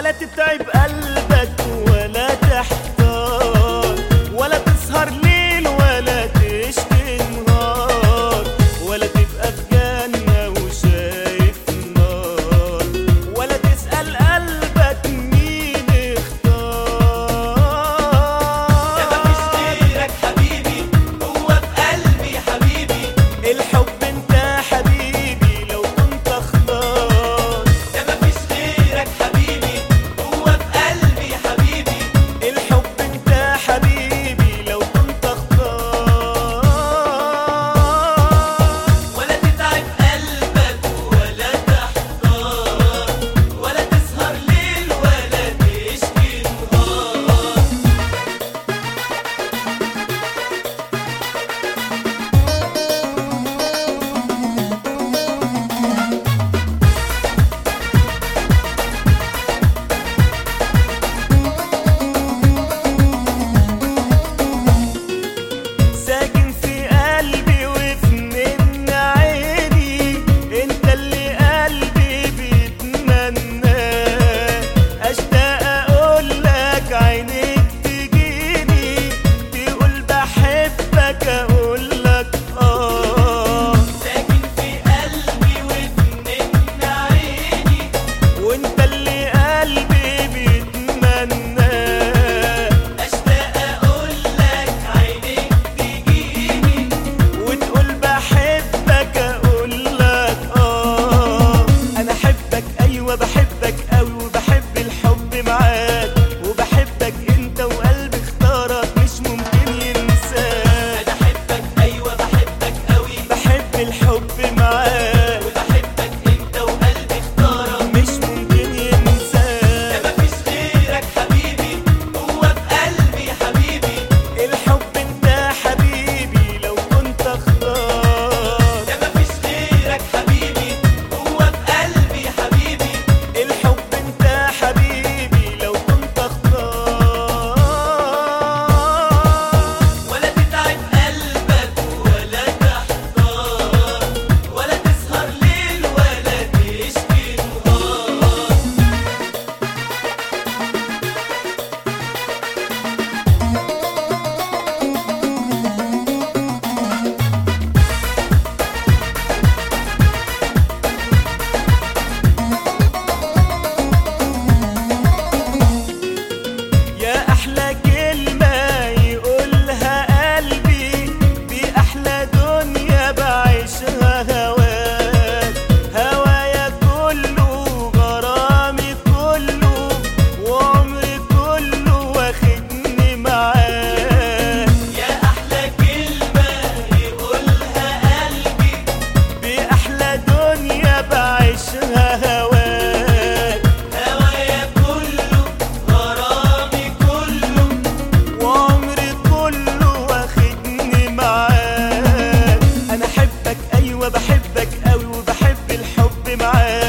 ولا تتعب قلبك ولا تحتار ولا تسهر ليل ولا تشكي نهار ولا تبقى في جنة وشايف نار ولا تسأل قلبك مين اختار يا مفيش غيرك حبيبي هو في قلبي حبيبي الحب انت حبيبي لو كنت اختار يا مفيش غيرك حبيبي هو في قلبي حبيبي الحب انت حبيبي لو كنت اختار ولا تتعب قلبك ولا تحتار ولا تسهر ليل ولا تشكي نهار ساكن في قلبي وفي من عيني انت اللي قلبي بيتمناه اشتاق اقول لك عينيك تجيني تقول بحبك اقول لك اه ساكن في قلبي وفي عيني وانت اللي قلبي بيتمناه اشتاق اقول لك عينيك تجيني وتقول بحبك اقول لك اه انا احبك ايوه بحبك قوي وبحب الحب معاك وبحبك انت وقلبي اختارك مش ممكن ينساك انا احبك ايوه بحبك قوي بحب الحب معاك وبحبك انت وقلبي اختارك مش ممكن يا ينساك مفيش غيرك حبيبي هو في قلبي حبيبي الحب انت حبيبي لو كنت اختار يا مفيش غيرك حبيبي هو في قلبي حبيبي الحب انت حبيبي لو كنت اختار ولا تتعب قلبك ولا تحتار ولا تسهر ليل ولا تشكي نهار يا احلى كلمة يقولها قلبي دي احلى دنيا بعيشها هواك هوايا كله غرامي كله وعمري كله واخدني معاك يا احلى كلمه يقولها قلبي دي احلى دنيا بعيشها هواك هوايا كله غرامي كله وعمري كله واخدني معاك انا احبك ايوه بحبك قوي وبحب الحب معاك